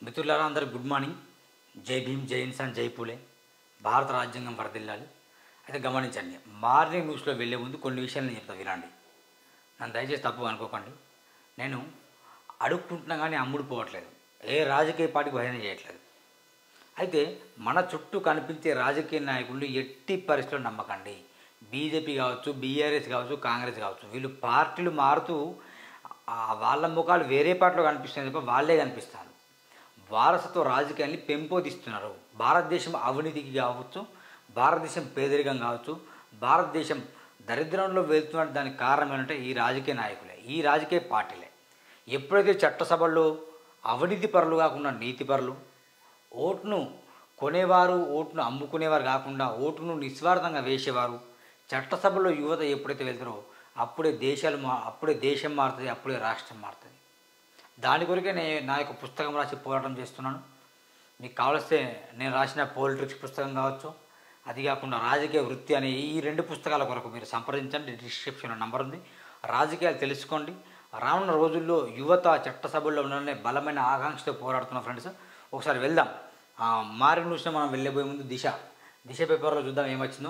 మిత్రులారా అందరికి good morning జై భీమ్ జై ఇన్సాన్ జై పూలే భారత రాజ్యాంగం వరదిల్లాలి అయితే గమనించండి మార్నింగ్ న్యూస్లో వెళ్ళే ముందు కొన్ని విషయాలు నేను చెప్తాను వినండి నన్ను దయచేసి తప్పు అనుకోకండి నేను అడుక్కుంటున్నా కానీ అమ్ముడు పోవట్లేదు ఏ రాజకీయ పార్టీకి భజన చేయట్లేదు అయితే మన చుట్టూ కనిపించే రాజకీయ నాయకులు ఎట్టి పరిస్థితుల్లో నమ్మకండి బీజేపీ కావచ్చు బీఆర్ఎస్ కావచ్చు కాంగ్రెస్ కావచ్చు వీళ్ళు పార్టీలు మారుతూ ఆ వాళ్ళ ముఖాలు వేరే పార్టీలో కనిపిస్తున్నాయి తప్ప వాళ్ళే కనిపిస్తారు వారసత్వ రాజకీయాన్ని పెంపొందిస్తున్నారు భారతదేశం అవినీతికి కావచ్చు భారతదేశం పేదరికం కావచ్చు భారతదేశం దరిద్రంలో వెళ్తున్న దానికి కారణం ఏంటంటే ఈ రాజకీయ నాయకులే ఈ రాజకీయ పార్టీలే ఎప్పుడైతే చట్టసభల్లో అవినీతి పరులు కాకుండా నీతి పరులు ఓటును కొనేవారు ఓటును అమ్ముకునేవారు కాకుండా ఓటును నిస్వార్థంగా వేసేవారు చట్టసభలో యువత ఎప్పుడైతే వెళ్తారో అప్పుడే దేశాలు మా అప్పుడే దేశం మారుతుంది అప్పుడే రాష్ట్రం మారుతుంది దాని కొరకే నేను నా యొక్క పుస్తకం రాసి పోరాటం చేస్తున్నాను మీకు కావలిస్తే నేను రాసిన పోలిటిక్స్ పుస్తకం కావచ్చు అది కాకుండా రాజకీయ వృత్తి అనే ఈ రెండు పుస్తకాల కొరకు మీరు సంప్రదించండి డిస్క్రిప్షన్లో నంబర్ ఉంది రాజకీయాలు తెలుసుకోండి రానున్న రోజుల్లో యువత చట్టసభల్లో ఉండాలనే బలమైన ఆకాంక్షతో పోరాడుతున్న ఫ్రెండ్స్ ఒకసారి వెళ్దాం ఆ, మారి న్యూస్లో మనం వెళ్ళబోయే ముందు దిశ దిశ పేపర్లో చూద్దాం ఏమొచ్చిందో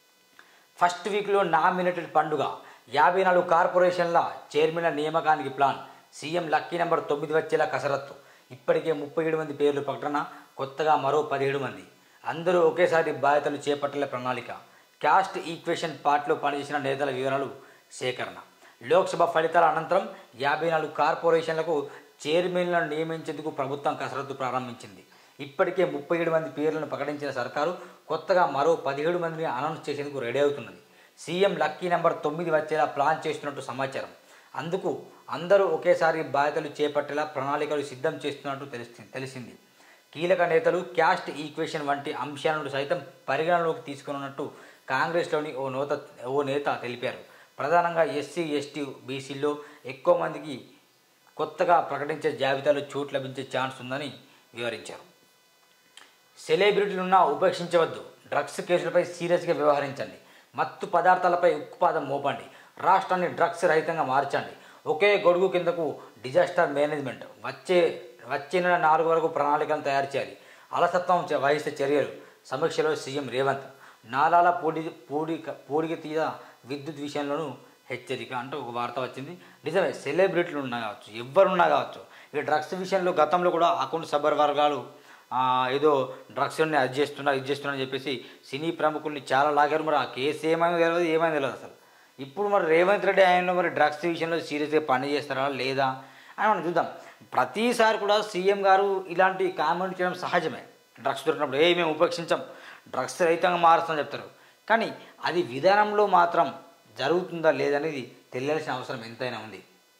ఫస్ట్ వీక్లో నామినేటెడ్ పండుగ యాభై నాలుగు కార్పొరేషన్ల చైర్మన్ల నియామకానికి ప్లాన్ సీఎం లక్కీ నెంబర్ తొమ్మిది వచ్చేలా కసరత్తు ఇప్పటికే ముప్పై ఏడు మంది పేర్లు ప్రకటన కొత్తగా మరో పదిహేడు మంది అందరూ ఒకేసారి బాధ్యతలు చేపట్టలే ప్రణాళిక క్యాస్ట్ ఈక్వేషన్ పార్టీలో పనిచేసిన నేతల వివరాలు సేకరణ లోక్సభ ఫలితాల అనంతరం యాభై నాలుగు కార్పొరేషన్లకు చైర్మన్లను నియమించేందుకు ప్రభుత్వం కసరత్తు ప్రారంభించింది ఇప్పటికే ముప్పై ఏడు మంది పేర్లను ప్రకటించిన సర్కారు కొత్తగా మరో పదిహేడు మందిని అనౌన్స్ చేసేందుకు రెడీ అవుతున్నది సీఎం లక్కీ నెంబర్ తొమ్మిది వచ్చేలా ప్లాన్ చేస్తున్నట్టు సమాచారం అందుకు అందరూ ఒకేసారి బాధ్యతలు చేపట్టేలా ప్రణాళికలు సిద్ధం చేస్తున్నట్టు తెలిసి తెలిసింది కీలక నేతలు క్యాస్ట్ ఈక్వేషన్ వంటి అంశాలను సైతం పరిగణనలోకి తీసుకున్నట్టు కాంగ్రెస్లోని ఓ నోత ఓ నేత తెలిపారు ప్రధానంగా ఎస్సీ ఎస్టీ బీసీల్లో ఎక్కువ మందికి కొత్తగా ప్రకటించే జాబితాలో చోటు లభించే ఛాన్స్ ఉందని వివరించారు సెలబ్రిటీలున్నా ఉపేక్షించవద్దు డ్రగ్స్ కేసులపై సీరియస్గా వ్యవహరించండి మత్తు పదార్థాలపై ఉక్కుపాదం మోపండి రాష్ట్రాన్ని డ్రగ్స్ రహితంగా మార్చండి ఒకే గొడుగు కిందకు డిజాస్టర్ మేనేజ్మెంట్ వచ్చే వచ్చే నెల నాలుగు వరకు ప్రణాళికలను తయారు చేయాలి అలసత్వం చ- వహిస్తే చర్యలు సమీక్షలో సీఎం రేవంత్ నాలాల పూడి పూడిక పూడికి తీయ విద్యుత్ విషయంలోనూ హెచ్చరిక అంటూ ఒక వార్త వచ్చింది నిజమే సెలబ్రిటీలు ఉన్నా కావచ్చు ఎవరున్నా కావచ్చు ఈ డ్రగ్స్ విషయంలో గతంలో కూడా అకౌంట్ సబర్ వర్గాలు ఆ, ఏదో డ్రగ్స్ని అది చేస్తున్నా ఇది చేస్తున్నా అని చెప్పేసి సినీ ప్రముఖుల్ని చాలా లాగారు మరి ఆ కేసు ఏమైందో తెలియదు ఏమైందో తెలియదు అసలు ఇప్పుడు మరి రేవంత్ రెడ్డి ఆయనలో మరి డ్రగ్స్ విషయంలో సీరియస్గా పని చేస్తారా లేదా అని మనం చూద్దాం ప్రతిసారి కూడా సీఎం గారు ఇలాంటి కామెంట్ చేయడం సహజమే డ్రగ్స్ దొరికినప్పుడు ఏ మేము ఉపేక్షించాం డ్రగ్స్ రహితంగా మారుస్తామని చెప్తారు కానీ అది విధానంలో మాత్రం జరుగుతుందా లేదనేది తెలియాల్సిన అవసరం ఎంతైనా ఉంది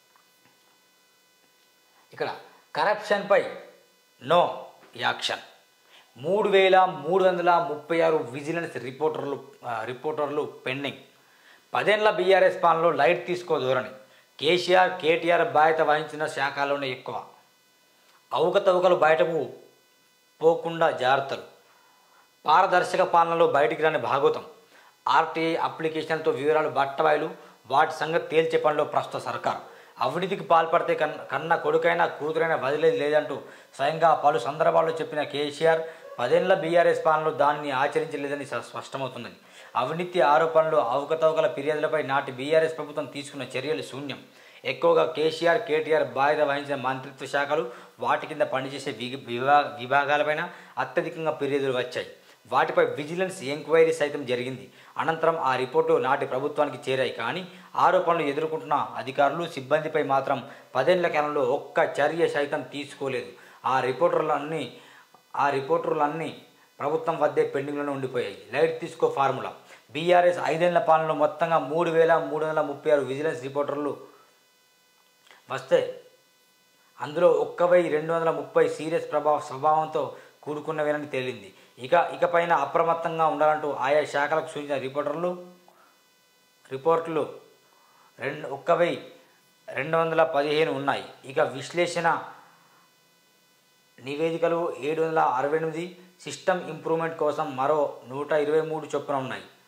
ఇక్కడ కరప్షన్పై నో యాక్షన్ మూడు వేల మూడు వందల ముప్పై ఆరు విజిలెన్స్ రిపోర్టర్లు ఆ, రిపోర్టర్లు పెండింగ్ పదేళ్ల బీఆర్ఎస్ పాలనలో లైట్ తీసుకో ధోరణి కేసీఆర్ కేటీఆర్ బాధ్యత వహించిన శాఖలోనే ఎక్కువ అవకతవకలు బయటకు పోకుండా జాగ్రత్తలు పారదర్శక పాలనలో బయటికి రాని భాగవతం ఆర్టీఐ అప్లికేషన్తో వివరాలు బట్టబయలు వాటి సంగతి తేల్చే పనిలో ప్రస్తుత సర్కార్ అవినీతికి పాల్పడితే కన్ కన్న కొడుకైనా కూతురైనా వదిలేదు లేదంటూ స్వయంగా పలు సందర్భాల్లో చెప్పిన కేసీఆర్ పదేళ్ల బీఆర్ఎస్ పాలనలో దానిని ఆచరించలేదని స్ప- స్పష్టమవుతుందని అవినీతి ఆరోపణలు అవకతవకల ఫిర్యాదులపై నాటి బీఆర్ఎస్ ప్రభుత్వం తీసుకున్న చర్యలు శూన్యం ఎక్కువగా కేసీఆర్ కేటీఆర్ బాధ్యత వహించిన మంత్రిత్వ శాఖలు వాటి కింద పనిచేసే విగ- విభా విభాగాలపైన అత్యధికంగా ఫిర్యాదులు వచ్చాయి వాటిపై విజిలెన్స్ ఎంక్వైరీ సైతం జరిగింది అనంతరం ఆ రిపోర్టు నాటి ప్రభుత్వానికి చేరాయి కానీ ఆరోపణలు ఎదుర్కొంటున్న అధికారులు సిబ్బందిపై మాత్రం పదేళ్ల కాలంలో ఒక్క చర్య సైతం తీసుకోలేదు ఆ రిపోర్టర్లన్నీ ఆ రిపోర్టర్లన్నీ ప్రభుత్వం వద్దే పెండింగ్లోనే ఉండిపోయాయి లైట్ తీసుకో ఫార్ములా బీఆర్ఎస్ ఐదేళ్ల పాలనలో మొత్తంగా మూడు వేల మూడు వందల ముప్పై ఆరు విజిలెన్స్ రిపోర్టర్లు వస్తే అందులో ఒక్క వెయ్యి రెండు వందల ముప్పై సీరియస్ ప్రభావ స్వభావంతో కూడుకున్నవేనని తేలింది ఇక ఇకపైన అప్రమత్తంగా ఉండాలంటూ ఆయా శాఖలకు సూచించిన రిపోర్టర్లు రిపోర్టులు రెండు ఒక్క వెయ్యి రెండు వందల పదిహేను ఉన్నాయి ఇక విశ్లేషణ నివేదికలు ఏడు వందల అరవై ఎనిమిది సిస్టమ్ ఇంప్రూవ్మెంట్ కోసం మరో నూట ఇరవై మూడు చొప్పున ఉన్నాయి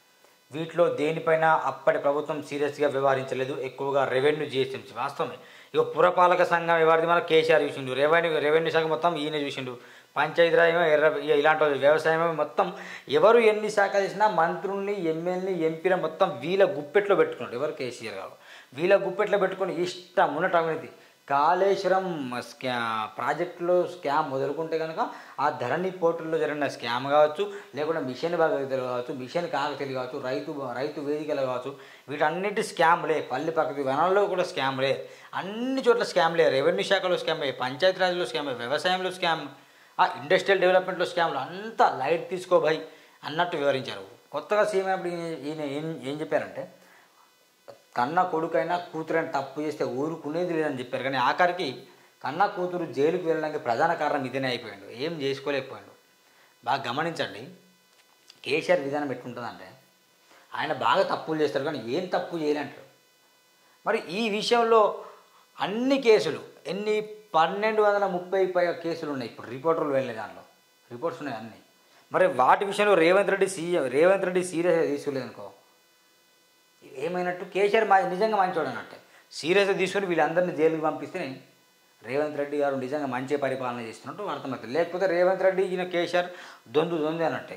వీటిలో దేనిపైన అప్పటి ప్రభుత్వం సీరియస్గా వ్యవహరించలేదు ఎక్కువగా రెవెన్యూ జిఎస్ఎంసీ వాస్తవమే ఇక పురపాలక సంఘం ఎవరిది మన కేసీఆర్ చూసిండు రెవెన్యూ రెవెన్యూ శాఖ మొత్తం ఈయన చూసిండు పంచాయతీరాజ్ ఏమో ఎర్ర ఇక ఇలాంటి వాళ్ళు వ్యవసాయం ఏమో మొత్తం ఎవరు ఎన్ని శాఖలు చేసినా మంత్రుల్ని ఎమ్మెల్యేని ఎంపీల మొత్తం వీళ్ళ గుప్పెట్లో పెట్టుకున్నాడు ఎవరు కేసీఆర్ గారు వీళ్ళ గుప్పెట్లో పెట్టుకొని ఇష్టం ఉన్నట్టు అవినీతి కాళేశ్వరం స్కా ప్రాజెక్టులో స్కామ్ మొదలుకుంటే కనుక ఆ ధరణి పోర్టుల్లో జరిగిన స్కామ్ కావచ్చు లేకుంటే మిషన్ భగవతులు కావచ్చు మిషన్ కాకతీలు కావచ్చు రైతు రైతు వేదికలు కావచ్చు వీటన్నిటి స్కామ్లే పల్లి పక్కకి వనంలో కూడా స్కామ్లే అన్ని చోట్ల స్కామ్లే రెవెన్యూ శాఖలో స్కామ్లే పంచాయతీరాజ్లో స్కామ్ వ్యవసాయంలో స్కామ్ ఆ ఇండస్ట్రియల్ డెవలప్మెంట్లో స్కామ్లు అంతా లైట్ తీసుకోబాయి అన్నట్టు వివరించారు కొత్తగా సీఎం అయినప్పుడు ఈయన ఈయన ఏం ఏం చెప్పారంటే కన్న కొడుకైనా కూతురైనా తప్పు చేస్తే ఊరుకునేది లేదని చెప్పారు కానీ ఆఖరికి కన్న కూతురు జైలుకు వెళ్ళడానికి ప్రధాన కారణం ఇదేనే అయిపోయాడు ఏం చేసుకోలేకపోయాడు బాగా గమనించండి కేసీఆర్ విధానం ఎట్లుంటుందంటే ఆయన బాగా తప్పులు చేస్తారు కానీ ఏం తప్పు చేయలేంటారు మరి ఈ విషయంలో అన్ని కేసులు ఎన్ని పన్నెండు వందల ముప్పై పై కేసులు ఉన్నాయి ఇప్పుడు రిపోర్టర్లు వెళ్ళే దాంట్లో రిపోర్ట్స్ ఉన్నాయి అన్నీ మరి వాటి విషయంలో రేవంత్ రెడ్డి సీఎం రేవంత్ రెడ్డి సీరియస్గా తీసుకోలేదనుకో ఏమైనట్టు కేసీఆర్ మా నిజంగా మంచోడు అన్నట్టే సీరియస్గా తీసుకొని వీళ్ళందరినీ జైలుకి పంపిస్తే రేవంత్ రెడ్డి గారు నిజంగా మంచి పరిపాలన చేస్తున్నట్టు అర్థమవుతుంది లేకపోతే రేవంత్ రెడ్డి ఈయన కేసీఆర్ దొందు దొంది అన్నట్టే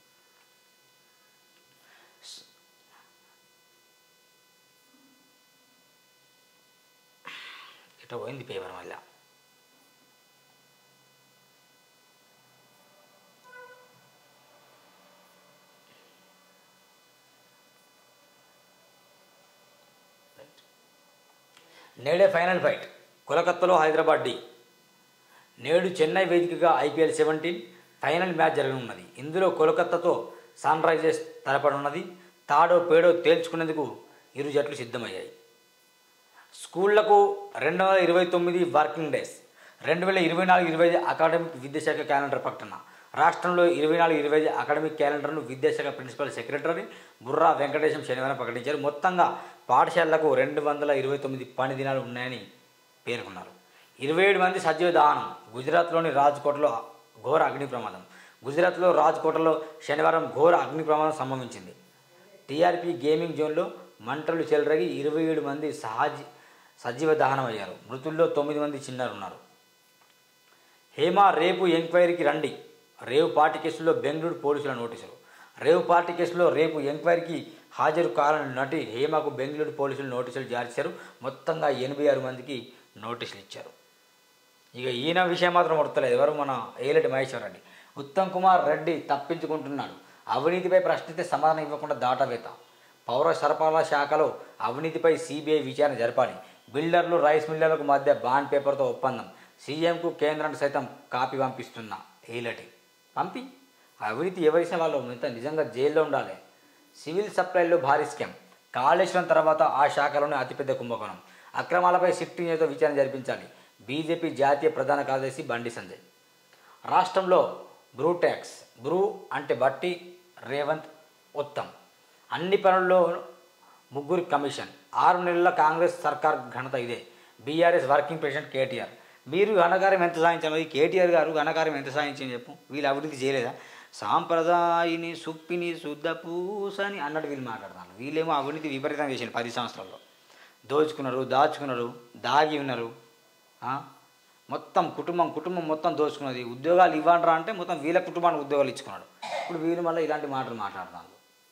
ఇట్లా పోయింది పేపర్ మళ్ళీ నేడే ఫైనల్ ఫైట్ కోలకత్తాలో హైదరాబాద్ డి నేడు చెన్నై వేదికగా ఐపీఎల్ సెవెంటీన్ ఫైనల్ మ్యాచ్ జరగనున్నది ఇందులో కోలకత్తాతో సన్ రైజర్స్ తలపడున్నది తాడో పేడో తేల్చుకునేందుకు ఇరు జట్లు సిద్ధమయ్యాయి స్కూళ్లకు రెండు వందల ఇరవై తొమ్మిది వర్కింగ్ డేస్ రెండు వేల ఇరవై నాలుగు ఇరవై ఐదు అకాడమిక్ విద్యాశాఖ క్యాలెండర్ ప్రకటన రాష్ట్రంలో ఇరవై నాలుగు ఇరవై ఐదు అకాడమిక్ క్యాలెండర్ను విద్యాశాఖ ప్రిన్సిపల్ సెక్రటరీ బుర్రా వెంకటేశం శనివారం ప్రకటించారు మొత్తంగా పాఠశాలలకు రెండు వందల ఇరవై తొమ్మిది పని దినాలు ఉన్నాయని పేర్కొన్నారు ఇరవై ఏడు మంది సజీవ దహనం గుజరాత్లోని రాజ్కోట్లో ఘోర అగ్ని ప్రమాదం గుజరాత్లో రాజ్కోటలో శనివారం ఘోర అగ్ని ప్రమాదం సంభవించింది టీఆర్పీ గేమింగ్ జోన్లో మంటలు చెలరగి ఇరవై ఏడు మంది సహజ సజీవ దహనం అయ్యారు మృతుల్లో తొమ్మిది మంది చిన్నారు ఉన్నారు హేమ రేపు ఎంక్వైరీకి రండి రేవు పార్టీ కేసులో బెంగళూరు పోలీసుల నోటీసులు రేవు పార్టీ కేసులో రేపు ఎంక్వైరీకి హాజరు కావాలని నటి హేమకు బెంగళూరు పోలీసులు నోటీసులు జారీ చేశారు మొత్తంగా ఎనభై ఆరు మందికి నోటీసులు ఇచ్చారు ఇక ఈయన విషయం మాత్రం వర్తలేదు ఎవరు మన ఏలటి మహేశ్వర్ రెడ్డి ఉత్తమ్ కుమార్ రెడ్డి తప్పించుకుంటున్నాడు అవినీతిపై ప్రశ్నిస్తే సమాధానం ఇవ్వకుండా దాటవేత పౌర సరఫరాల శాఖలో అవినీతిపై సిబిఐ విచారణ జరపాలి బిల్డర్లు రైస్ మిల్లర్లకు మధ్య బాండ్ పేపర్తో ఒప్పందం సీఎంకు కేంద్రానికి సైతం కాపీ పంపిస్తున్న ఏలటి పంపి అవినీతి ఎవరిసిన వాళ్ళు ఇంత నిజంగా జైల్లో ఉండాలి సివిల్ సప్లైలో భారీ స్కామ్ కాళేశ్వరం తర్వాత ఆ శాఖలోనే అతిపెద్ద కుంభకోణం అక్రమాలపై సిట్టింగ్ ఏదో విచారణ జరిపించాలి బీజేపీ జాతీయ ప్రధాన కార్యదర్శి బండి సంజయ్ రాష్ట్రంలో బ్రూ ట్యాక్స్ బ్రూ అంటే బట్టి రేవంత్ ఉత్తమ్ అన్ని పనుల్లో ముగ్గురు కమిషన్ ఆరు నెలల కాంగ్రెస్ సర్కార్ ఘనత ఇదే బీఆర్ఎస్ వర్కింగ్ ప్రెసిడెంట్ కేటీఆర్ మీరు ఘనకార్యం ఎంత సాధించాలో ఈ కేటీఆర్ గారు ఘనకార్యం ఎంత సాధించని చెప్పు వీళ్ళు అభివృద్ధి చేయలేదా సాంప్రదాయిని సుప్పిని శుద్ధ పూసని అన్నట్టు వీళ్ళు మాట్లాడుతున్నారు వీళ్ళేమో అవినీతి విపరీతం చేసింది పది సంవత్సరాల్లో దోచుకున్నారు దాచుకున్నారు దాగి ఉన్నారు ఆ? మొత్తం కుటుంబం కుటుంబం మొత్తం దోచుకున్నది ఉద్యోగాలు ఇవ్వండిరా అంటే మొత్తం వీళ్ళ కుటుంబానికి ఉద్యోగాలు ఇచ్చుకున్నాడు ఇప్పుడు వీళ్ళు మళ్ళీ ఇలాంటి మాటలు మాట్లాడుతున్నారు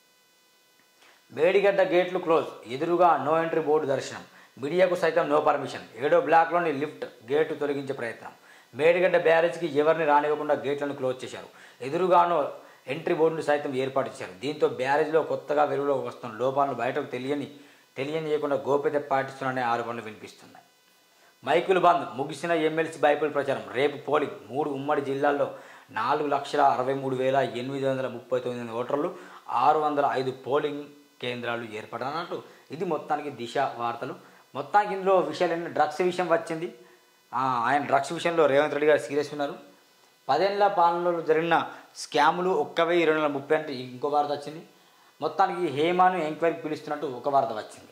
మేడిగడ్డ గేట్లు క్లోజ్ ఎదురుగా నో ఎంట్రీ బోర్డు దర్శనం మీడియాకు సైతం నో పర్మిషన్ ఏడో బ్లాక్లోని లిఫ్ట్ గేటు తొలగించే ప్రయత్నం మేడిగడ్డ బ్యారేజ్కి ఎవరిని రానివ్వకుండా గేట్లను క్లోజ్ చేశారు ఎదురుగానో ఎంట్రీ బోర్డును సైతం ఏర్పాటు చేశారు దీంతో బ్యారేజ్లో కొత్తగా వెలుగులోకి వస్తున్న లోపాలను బయటకు తెలియని తెలియనియకుండా గోప్యత పాటిస్తున్నారనే ఆరోపణలు వినిపిస్తున్నాయి మైకులు బంద్ ముగిసిన ఎమ్మెల్సీ బైపుల్ ప్రచారం రేపు పోలింగ్ మూడు ఉమ్మడి జిల్లాల్లో నాలుగు లక్షల అరవై మూడు వేల ఎనిమిది వందల ముప్పై తొమ్మిది మంది ఓటర్లు ఆరు వందల ఐదు పోలింగ్ కేంద్రాలు ఏర్పడనట్టు ఇది మొత్తానికి దిశ వార్తలు మొత్తానికి ఇందులో విషయాలు ఏంటంటే డ్రగ్స్ విషయం వచ్చింది ఆ, ఆయన డ్రగ్స్ విషయంలో రేవంత్ రెడ్డి గారు సీరియస్ ఉన్నారు పదేళ్ల పాలనలో జరిగిన స్కాములు ఒక్క వెయ్యి రెండు వందల ముప్పై అంటే ఇంకో వార్త వచ్చింది మొత్తానికి హేమాను ఎంక్వైరీకి పిలుస్తున్నట్టు ఒక వార్త వచ్చింది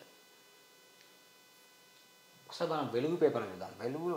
ఒకసారి మనం వెలుగు పేపర్ చూద్దాం వెలుగులో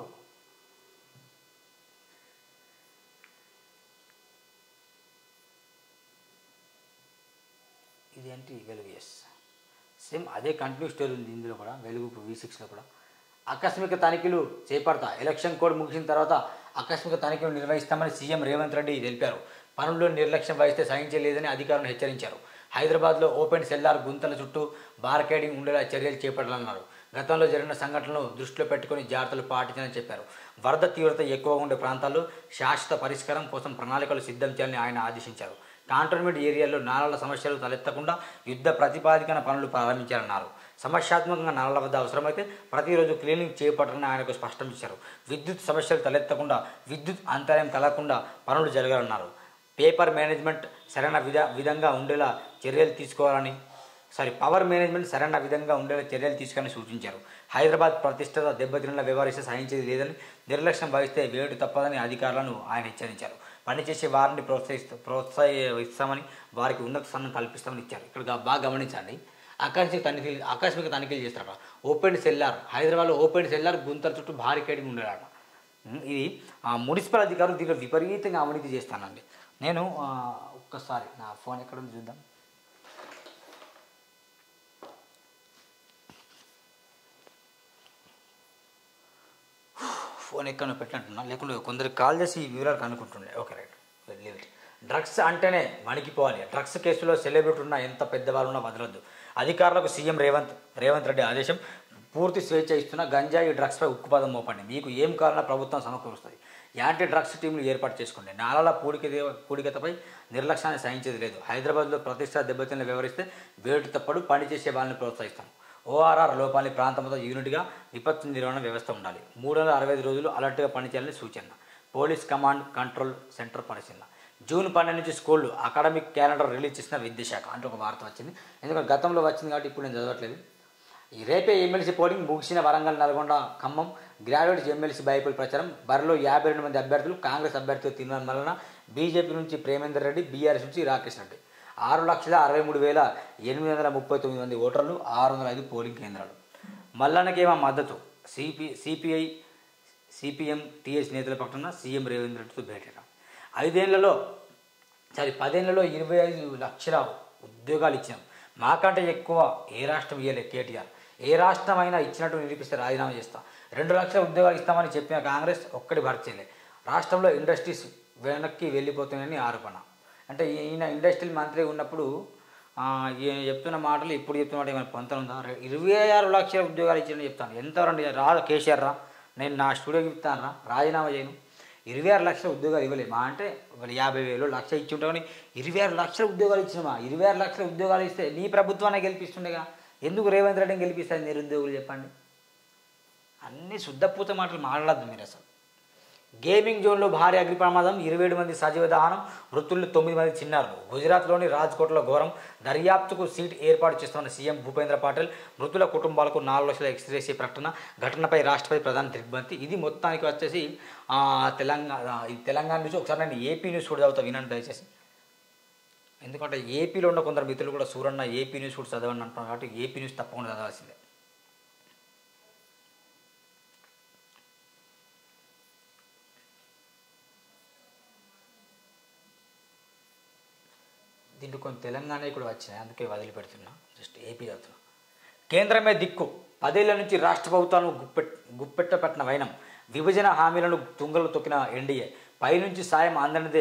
ఇది ఏంటి వెలుగు ఎస్ సేమ్ అదే కంటిన్యూ స్టోరీ ఉంది ఇందులో కూడా వెలుగు వి సిక్స్లో కూడా ఆకస్మిక తనిఖీలు చేపడతా ఎలక్షన్ కోడ్ ముగిసిన తర్వాత ఆకస్మిక తనిఖీలు నిర్వహిస్తామని సీఎం రేవంత్ రెడ్డి తెలిపారు పనుల్లో నిర్లక్ష్యం వహిస్తే సహించలేదని అధికారులు హెచ్చరించారు హైదరాబాద్లో ఓపెన్ సెల్లార్ గుంతల చుట్టూ బార్కేడింగ్ ఉండేలా చర్యలు చేపట్టాలన్నారు గతంలో జరిగిన సంఘటనలను దృష్టిలో పెట్టుకుని జాగ్రత్తలు పాటించాలని చెప్పారు వరద తీవ్రత ఎక్కువగా ఉండే ప్రాంతాల్లో శాశ్వత పరిష్కారం కోసం ప్రణాళికలు సిద్ధం చేయాలని ఆయన ఆదేశించారు కాంటోన్మెంట్ ఏరియాల్లో నాలాల సమస్యలు తలెత్తకుండా యుద్ధ ప్రతిపాదికన పనులు ప్రారంభించారన్నారు సమస్యాత్మకంగా నాలాల వద్ద అవసరమైతే ప్రతిరోజు క్లీనింగ్ చేపట్టాలని ఆయనకు స్పష్టం చేశారు విద్యుత్ సమస్యలు తలెత్తకుండా విద్యుత్ అంతరాయం కలగకుండా పనులు జరగాలన్నారు పేపర్ మేనేజ్మెంట్ సరైన విధ విధంగా ఉండేలా చర్యలు తీసుకోవాలని సారీ పవర్ మేనేజ్మెంట్ సరైన విధంగా ఉండేలా చర్యలు తీసుకోవాలని సూచించారు హైదరాబాద్ ప్రతిష్టత దెబ్బతినేలా వ్యవహరిస్తే సహించేది లేదని నిర్లక్ష్యం వహిస్తే వేటు తప్పదని అధికారులను ఆయన హెచ్చరించారు పనిచేసే వారిని ప్రోత్సహిస్తూ ప్రోత్సహిస్తామని వారికి ఉన్నత స్థానం కల్పిస్తామని ఇచ్చారు ఇక్కడ గా- బాగా గమనించండి ఆకస్మిక తనిఖీలు ఆకస్మిక తనిఖీలు చేస్తారట ఓపెన్ సెల్లార్ హైదరాబాద్లో ఓపెన్ సెల్లార్ గుంతల చుట్టూ భారీ కేడింగ్ ఉండేలాట ఉమ్, ఇది ఆ, మున్సిపల్ అధికారులు దీంట్లో విపరీతంగా అవినీతి చేస్తానండి నేను ఆ, ఒక్కసారి నా ఫోన్ ఎక్కడ ఉంది చూద్దాం ఫోన్ ఎక్కడ పెట్టినట్టున్నా లేకుంటే కొందరికి కాల్ చేసి ఈ వివరాలు కనుక్కుంటుండే okay right leave it drugs అంటేనే వణికిపోవాలి డ్రగ్స్ కేసులో సెలబ్రిటీ ఉన్నా ఎంత పెద్దవాళ్ళు ఉన్నా వదలొద్దు అధికారులకు సీఎం రేవంత్ రేవంత్ రెడ్డి ఆదేశం పూర్తి స్వేచ్ఛ ఇస్తున్న గంజాయి డ్రగ్స్పై ఉక్కుపాదం మోపండి మీకు ఏం కావాలన్నా ప్రభుత్వం సమకూరుస్తుంది యాంటీ డ్రగ్స్ టీంలు ఏర్పాటు చేసుకోండి నాలాల పూడిక పూడికతపై నిర్లక్ష్యాన్ని సహించేది లేదు హైదరాబాద్లో ప్రతిష్ట దెబ్బతిన్న వ్యవహరిస్తే వేటు తప్పడు పనిచేసే వాళ్ళని ప్రోత్సహిస్తాం ఓఆర్ఆర్ లోపాలని ప్రాంతంతో యూనిట్గా విపత్తు నిర్వహణ వ్యవస్థ ఉండాలి మూడు వందల అరవై ఐదు రోజులు అలర్ట్గా పనిచేయాలని సూచన పోలీస్ కమాండ్ కంట్రోల్ సెంటర్ పరిశీలన జూన్ పన్నెండు నుంచి స్కూళ్ళు అకాడమిక్ క్యాలెండర్ రిలీజ్ చేసిన విద్యాశాఖ అంటే ఒక వార్త వచ్చింది ఎందుకంటే గతంలో వచ్చింది కాబట్టి ఇప్పుడు నేను చదవట్లేదు ఈ రేపే ఎమ్మెల్సీ పోలింగ్ ముగిసిన వరంగల్ నల్గొండ ఖమ్మం గ్రాడ్యుయేట్స్ ఎమ్మెల్సీ బైపుల్ ప్రచారం బరిలో యాభై రెండు మంది అభ్యర్థులు కాంగ్రెస్ అభ్యర్థులు తిరుమల మల్లన బీజేపీ నుంచి ప్రేమేందర్ రెడ్డి బీఆర్ఎస్ నుంచి రాకేష్ రెడ్డి ఆరు లక్షల అరవై మూడు వేల ఎనిమిది వందల ముప్పై తొమ్మిది మంది ఓటర్లు ఆరు వందల ఐదు పోలింగ్ కేంద్రాలు మల్లన్నకేమో మద్దతు సిపి సిపిఐ సిపిఎం టీఎస్ నేతల పక్కన సీఎం రేవంత్ రెడ్డితో భేటీ ఐదేళ్లలో సారీ పదేళ్లలో ఇరవై ఐదు లక్షల ఉద్యోగాలు ఇచ్చాం మాకంటే ఎక్కువ ఏ రాష్ట్రం ఇవ్వలే కేటీఆర్ ఏ రాష్ట్రం అయినా ఇచ్చినట్టు నిరూపిస్తే రాజీనామా చేస్తాం రెండు లక్షల ఉద్యోగాలు ఇస్తామని చెప్పిన కాంగ్రెస్ ఒక్కటి భర్తీ చేయలే రాష్ట్రంలో ఇండస్ట్రీస్ వెనక్కి వెళ్ళిపోతున్నాయని ఆరోపణ అంటే ఈయన ఇండస్ట్రియల్ మంత్రి ఉన్నప్పుడు ఆ, ఈయన చెప్తున్న మాటలు ఇప్పుడు చెప్తున్న మాట ఏమైనా పొంతన ఉందా రె- ఇరవై ఆరు లక్షల ఉద్యోగాలు ఇచ్చారని చెప్తాను ఎంత రండి రా కేసీఆర్ రా నేను నా స్టూడియోకి ఇస్తాను రా రాజీనామా చేయను ఇరవై ఆరు లక్షల ఉద్యోగాలు ఇవ్వలేము మా అంటే వాళ్ళు యాభై వేలు లక్ష ఇచ్చి ఉంటామని ఇరవై ఆరు లక్షల ఉద్యోగాలు ఇచ్చినామా ఇరవై ఆరు లక్షల ఉద్యోగాలు ఇస్తే నీ ప్రభుత్వాన్ని గెలిపిస్తుండేగా ఎందుకు రేవంత్ రెడ్డిని గెలిపిస్తారు నిరుద్యోగులు చెప్పండి అన్ని శుద్ధపూత మాటలు మాట్లాడద్దు మీరు అసలు గేమింగ్ జోన్లో భారీ అగ్ని ప్రమాదం ఇరవై ఏడు మంది సజీవ దహనం మృతుల్లో తొమ్మిది మంది చిన్నారులు గుజరాత్లోని రాజ్కోట్లో ఘోరం దర్యాప్తుకు సీట్ ఏర్పాటు చేస్తున్న సీఎం భూపేంద్ర పాటిల్ మృతుల కుటుంబాలకు నాలుగు లక్షల ఎక్స్రేసీ ప్రకటన ఘటనపై రాష్ట్రపతి ప్రధాని దిగ్బంతి ఇది మొత్తానికి వచ్చేసి ఆ, తెలంగాణ ఈ తెలంగాణ నుంచి ఒకసారి నేను ఏపీ న్యూస్ కూడా చదువుతా వినండి దయచేసి ఎందుకంటే ఏపీలో ఉన్న కొందరు మిత్రులు కూడా సూరన్న ఏపీ న్యూస్ కూడా చదవండి అంటున్నారు కాబట్టి ఏపీ న్యూస్ తప్పకుండా చదవాల్సిందే దీంట్లో కొన్ని తెలంగాణ కూడా వచ్చినాయి అందుకే వదిలిపెడుతున్నా జస్ట్ ఏపీ చదువుతున్నా కేంద్రమే దిక్కు పదేళ్ల నుంచి రాష్ట్ర ప్రభుత్వాలను గుప్పెట్ గుప్పెట్టపట్టిన వైనం విభజన హామీలను తుంగలు తొక్కిన ఎన్డీఏ పైనుంచి సాయం అందనిదే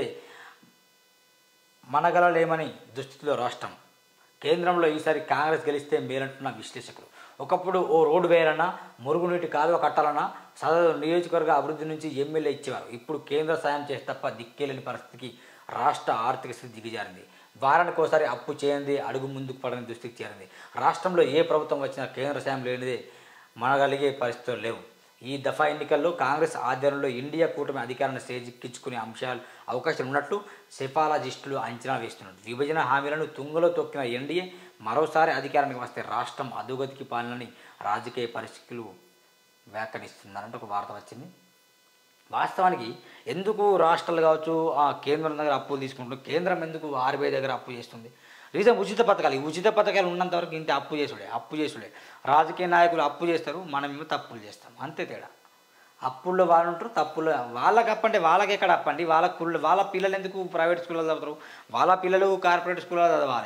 మనగలలేమని దుస్థితిలో రాష్ట్రం కేంద్రంలో ఈసారి కాంగ్రెస్ గెలిస్తే మేలంటున్న విశ్లేషకులు ఒకప్పుడు ఓ రోడ్డు వేయాలన్నా మురుగునీటి కాలువ కట్టాలన్నా సదరు నియోజకవర్గ అభివృద్ధి నుంచి ఎమ్మెల్యే ఇచ్చేవారు ఇప్పుడు కేంద్ర సాయం చేస్తే తప్ప దిక్కేలేని పరిస్థితికి రాష్ట్ర ఆర్థిక స్థితి దిగజారింది వారానికి ఒకసారి అప్పు చేయండి అడుగు ముందుకు పడని దుస్థితికి చేరింది రాష్ట్రంలో ఏ ప్రభుత్వం వచ్చినా కేంద్ర సాయం లేనిదే మనగలిగే పరిస్థితులు లేవు ఈ దఫా ఎన్నికల్లో కాంగ్రెస్ ఆధ్వర్యంలో ఇండియా కూటమి అధికారాన్ని చేజిక్కించుకునే అంశాలు అవకాశం ఉన్నట్లు సెఫాలజిస్టులు అంచనా వేస్తున్నారు విభజన హామీలను తుంగలో తొక్కిన ఎన్డీఏ మరోసారి అధికారానికి వస్తే రాష్ట్రం అధోగతికి పాలనని రాజకీయ పరిస్థితులు వ్యాఖ్యానిస్తున్నారంటే ఒక వార్త వచ్చింది వాస్తవానికి ఎందుకు రాష్ట్రాలు కావచ్చు ఆ కేంద్రం దగ్గర అప్పులు తీసుకుంటుంది కేంద్రం ఎందుకు ఆర్బీఐ దగ్గర అప్పు చేస్తుంది రీజన్ ఉచిత పథకాలు ఈ ఉచిత పథకాలు ఉన్నంత వరకు ఇంత అప్పు చేసుడే అప్పు చేసుడే రాజకీయ నాయకులు అప్పు చేస్తారు మనమేమో తప్పులు చేస్తాం అంతే తేడా అప్పుల్లో వాళ్ళు ఉంటారు తప్పులు వాళ్ళకి అప్పు అంటే వాళ్ళకి ఎక్కడ అప్పు అండి వాళ్ళ కుళ్ళు వాళ్ళ పిల్లలు ఎందుకు ప్రైవేట్ స్కూల్లో చదువుతారు వాళ్ళ పిల్లలు కార్పొరేట్ స్కూల్లో చదవాలి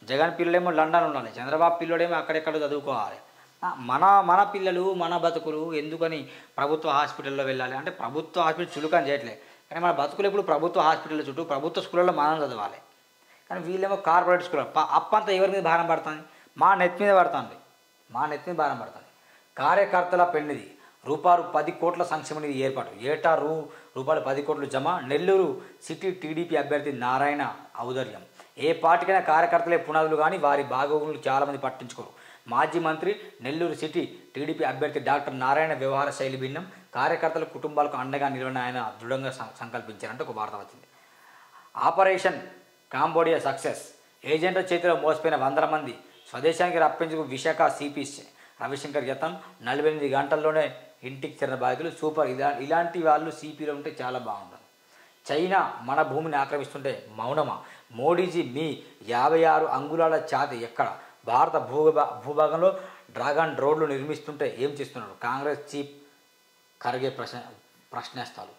జగన్ పిల్లలేమో లండన్ ఉండాలి చంద్రబాబు పిల్లడేమో అక్కడెక్కడ చదువుకోవాలి ఆ, మన మన పిల్లలు మన బతుకులు ఎందుకని ప్రభుత్వ హాస్పిటల్లో వెళ్ళాలి అంటే ప్రభుత్వ హాస్పిటల్ చులుకని చేయట్లే కానీ మన బతుకులు ఎప్పుడు ప్రభుత్వ హాస్పిటల్ చుట్టూ ప్రభుత్వ స్కూళ్ళలో మనం చదవాలి కానీ వీళ్ళేమో కార్పొరేట్ స్కూల్ అప్పంతా ఎవరి మీద భారం పడుతుంది మా నెత్తి మీద పడుతుంది మా నెత్తి మీద భారం పడుతుంది కార్యకర్తల పెన్నిది రూపాయలు పది కోట్ల సంక్షేమ నిధి ఏర్పాటు ఏటా రూ రూపాయలు పది కోట్లు జమ నెల్లూరు సిటీ టీడీపీ అభ్యర్థి నారాయణ ఔదర్యం ఏ పార్టీకైనా కార్యకర్తలే పునాదులు కానీ వారి బాగోగులు చాలామంది పట్టించుకోరు మాజీ మంత్రి నెల్లూరు సిటీ టీడీపీ అభ్యర్థి డాక్టర్ నారాయణ వ్యవహార శైలి భిన్నం కార్యకర్తల కుటుంబాలకు అండగా నిలవని ఆయన దృఢంగా సం- సంకల్పించారంటే ఒక వార్త వచ్చింది ఆపరేషన్ కాంబోడియా సక్సెస్ ఏజెంట్ల చేతిలో మోసపోయిన వందల మంది స్వదేశానికి రప్పించుకు విశాఖ సిపి రవిశంకర్ యతన్ నలభై ఎనిమిది గంటల్లోనే ఇంటికి చేరిన బాధితులు సూపర్ ఇలా ఇలాంటి వాళ్ళు సిపిలో ఉంటే చాలా బాగుంటుంది చైనా మన భూమిని ఆక్రమిస్తుంటే మౌనమా మోడీజీ మీ యాభై ఆరు అంగుళాల ఛాతి ఎక్కడ భారత భూభా భూభాగంలో డ్రాగన్ రోడ్లు నిర్మిస్తుంటే ఏం చేస్తున్నాడు కాంగ్రెస్ చీఫ్ ఖర్గే ప్రశ్న ప్రశ్నేస్తారు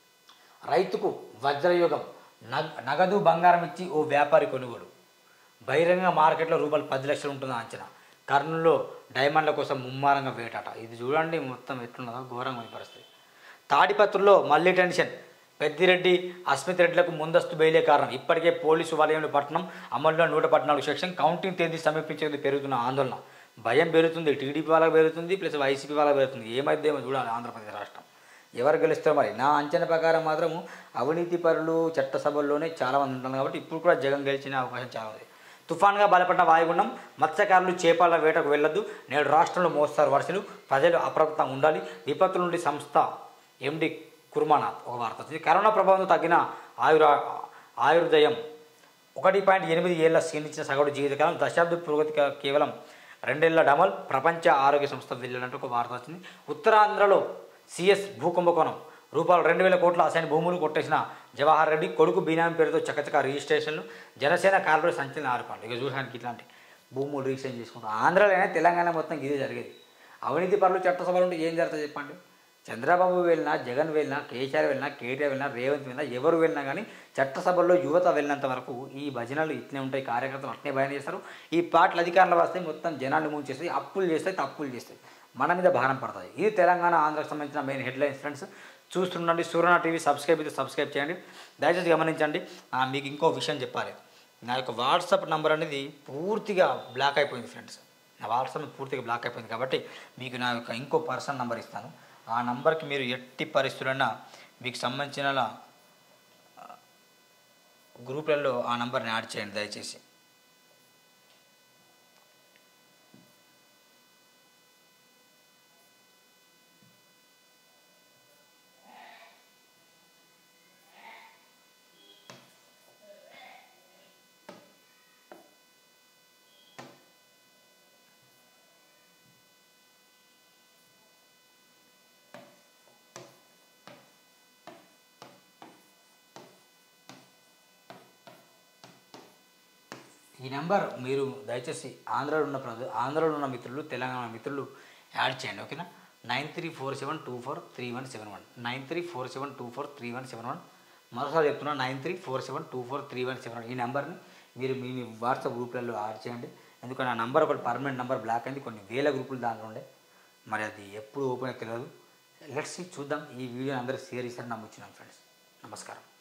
రైతుకు వజ్రయుగం నగ నగదు బంగారం ఇచ్చి ఓ వ్యాపారి కొనుగోలు బహిరంగ మార్కెట్లో రూపాయలు పది లక్షలు ఉంటుందా అంచనా కర్నూలులో డైమండ్ల కోసం ముమ్మారంగా వేటాట ఇది చూడండి మొత్తం ఎట్లున్నదో ఘోరంగా ఉంది పరిస్థితి తాడిపత్రుల్లో మళ్ళీ టెన్షన్ పెద్దిరెడ్డి అస్మిత్ రెడ్డిలకు ముందస్తు బెయిలే కారణం ఇప్పటికే పోలీసు వలయంలో పట్టణం అమలులో నూట పద్నాలుగు సెక్షన్ కౌంటింగ్ తేదీ సమీపించేది పెరుగుతున్న ఆందోళన భయం పెరుగుతుంది టీడీపీ వాళ్ళకి పెరుగుతుంది ప్లస్ వైసీపీ వాళ్ళకి పెరుగుతుంది ఏమైందేమో చూడాలి ఆంధ్రప్రదేశ్ రాష్ట్రం ఎవరు గెలుస్తారో మరి నా అంచనా ప్రకారం మాత్రము అవినీతి పరులు చట్టసభల్లోనే చాలామంది ఉంటారు కాబట్టి ఇప్పుడు కూడా జగన్ గెలిచిన అవకాశం చాలా ఉంది తుఫాన్గా బలపడిన వాయుగుండం మత్స్యకారులు చేపల వేటకు వెళ్ళొద్దు నేడు రాష్ట్రంలో మోస్తారు వర్షాలు ప్రజలు అప్రమత్తంగా ఉండాలి విపత్తుల నుండి సంస్థ ఎండి కుర్మానాథ్ ఒక వార్త వచ్చింది కరోనా ప్రభావంతో తగ్గిన ఆయుర ఆయుర్దయం ఒకటి పాయింట్ ఎనిమిది ఏళ్ల క్షీణించిన సగటు జీవితకాలం దశాబ్ద పురోగతి కా- కేవలం రెండేళ్ల డమల్ ప్రపంచ ఆరోగ్య సంస్థ వెళ్ళినట్టు ఒక వార్త వచ్చింది ఉత్తరాంధ్రలో సిఎస్ భూకుంభకోణం రూపాయలు రెండు వేల కోట్ల అసైన్ భూములు కొట్టేసిన జవహర్ రెడ్డి కొడుకు బీనామీ పేరుతో చకచక రిజిస్ట్రేషన్లు జనసేన కార్పొరేట్ సంచలన ఆరోపణలు ఇక చూసానికి ఇట్లాంటి భూములు రిజిస్ట్రేషన్ చేసుకుంటాం ఆంధ్రాలోనే తెలంగాణ మొత్తం ఇదే జరిగేది అవినీతి పరులు చట్టసభలు ఉంటే ఏం జరుగుతుంది చెప్పండి చంద్రబాబు వెళ్ళినా జగన్ వెళ్ళినా కేసీఆర్ వెళ్ళినా కేటీఆర్ వెళ్ళినా రేవంత్ వెళ్ళినా ఎవరు వెళ్ళినా కానీ చట్టసభల్లో యువత వెళ్ళినంత వరకు ఈ భజనలు ఇట్లే ఉంటాయి కార్యకర్తలు అట్నే భయం చేస్తారు ఈ పార్టీలు అధికారంలో వస్తే మొత్తం జనాన్ని ముంచేస్తాయి అప్పులు చేస్తాయి తప్పులు చేస్తాయి మన మీద భారం పడుతుంది ఇది తెలంగాణ ఆంధ్రకు సంబంధించిన మెయిన్ హెడ్లైన్స్ ఫ్రెండ్స్ చూస్తుండండి సూర్యనా టీవీ సబ్స్క్రైబ్ అయితే సబ్స్క్రైబ్ చేయండి దయచేసి గమనించండి ఆ, మీకు ఇంకో విషయం చెప్పాలి నా యొక్క వాట్సాప్ నంబర్ అనేది పూర్తిగా బ్లాక్ అయిపోయింది ఫ్రెండ్స్ నా వాట్సాప్ పూర్తిగా బ్లాక్ అయిపోయింది కాబట్టి మీకు నా యొక్క ఇంకో పర్సనల్ నంబర్ ఇస్తాను ఆ నంబర్కి మీరు ఎట్టి పరిస్థితులైనా మీకు సంబంధించిన ఆ, గ్రూప్లలో ఆ నంబర్ని యాడ్ చేయండి దయచేసి ఈ నెంబర్ మీరు దయచేసి ఆంధ్రాలో ఉన్న ప్రజ ఆంధ్రాలో ఉన్న మిత్రులు తెలంగాణ మిత్రులు యాడ్ చేయండి ఓకేనా nine three four seven two four three one seven one nine three four seven two four three one seven one మరోసారి చెప్తున్నా nine three four seven two four three one seven one ఈ నెంబర్ని మీరు మీ మీ WhatsApp గ్రూప్లలో add చేయండి ఎందుకంటే ఆ number ఒకటి పర్మనెంట్ నెంబర్ బ్లాక్ అయింది కొన్ని వేల గ్రూపులు దాంట్లో ఉండే మరి అది ఎప్పుడు ఓపెన్ తెలియదు లెట్స్ చూద్దాం ఈ వీడియోని అందరూ షేర్ చేశారని నమ్ముచున్నాను ఫ్రెండ్స్ నమస్కారం